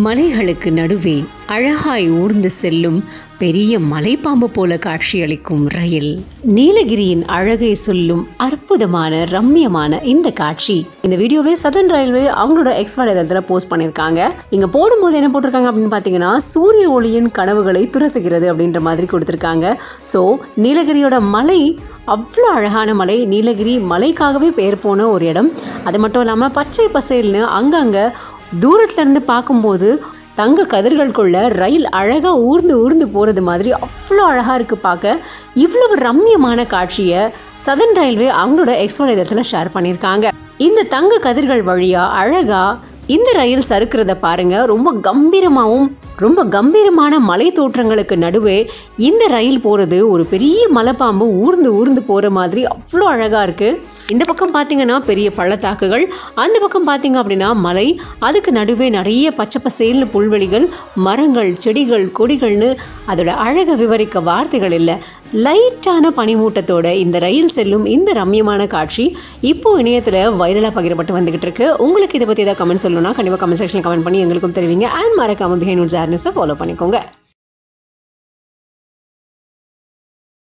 மலைகளுக்கு நடுவே அழகாய் ஊர்ந்து செல்லும் பெரிய மலைப்பாம்பு போல காட்சியளிக்கும் ரயில் நீலகிரியின் அழகை சொல்லும் அற்புதமான ரம்மியமான இந்த காட்சி இந்த வீடியோவே சதன் ரயில்வே அவங்களோட எக்ஸ் வலைதளத்தில் போஸ்ட் பண்ணியிருக்காங்க இங்க போடும்போது என்ன போட்டிருக்காங்க அப்படின்னு பார்த்தீங்கன்னா சூரிய ஒளியின் கனவுகளை துரத்துகிறது அப்படின்ற மாதிரி கொடுத்துருக்காங்க ஸோ நீலகிரியோட மலை அவ்வளோ அழகான மலை நீலகிரி மலைக்காகவே பெயர் போன ஒரு இடம் அது மட்டும் இல்லாமல் பச்சை பசேல்னு அங்கங்கே தூரத்துல இருந்து பார்க்கும்போது தங்க கதிர்களுக்குள்ள ரயில் அழகாக ஊர்ந்து ஊர்ந்து போகிறது மாதிரி அவ்வளோ அழகாக இருக்குது பார்க்க இவ்வளவு ரம்மியமான காட்சியை சதன் ரயில்வே அவங்களோட எக்ஸ் வலைதளத்தில் ஷேர் பண்ணியிருக்காங்க இந்த தங்க கதிர்கள் வழியாக அழகாக இந்த ரயில் சறுக்கிறத பாருங்க ரொம்ப கம்பீரமாகவும் ரொம்ப கம்பீரமான மலை தோற்றங்களுக்கு நடுவே இந்த ரயில் போகிறது ஒரு பெரிய மலைப்பாம்பு ஊர்ந்து ஊர்ந்து போகிற மாதிரி அவ்வளோ அழகாக இருக்குது இந்த பக்கம் பார்த்தீங்கன்னா பெரிய பள்ளத்தாக்குகள் அந்த பக்கம் பார்த்தீங்க அப்படின்னா மலை அதுக்கு நடுவே நிறைய பச்சை பசேல்னு புல்வெளிகள் மரங்கள் செடிகள் கொடிகள்னு அதோட அழகை விவரிக்க வார்த்தைகள் இல்லை லைட்டான பனிமூட்டத்தோட இந்த ரயில் செல்லும் இந்த ரம்மியமான காட்சி இப்போ இணையத்தில் வைரலாக பகிரப்பட்டு வந்துகிட்டு இருக்கு உங்களுக்கு இதை பற்றி ஏதாவது கமெண்ட் சொல்லணும்னா கண்டிப்பாக கமெண்ட் செக்ஷனில் கமெண்ட் பண்ணி எங்களுக்கும் தெரிவிங்க அண்ட் மறக்காம பிஹைண்ட் ஜார்னஸை ஃபாலோ பண்ணிக்கோங்க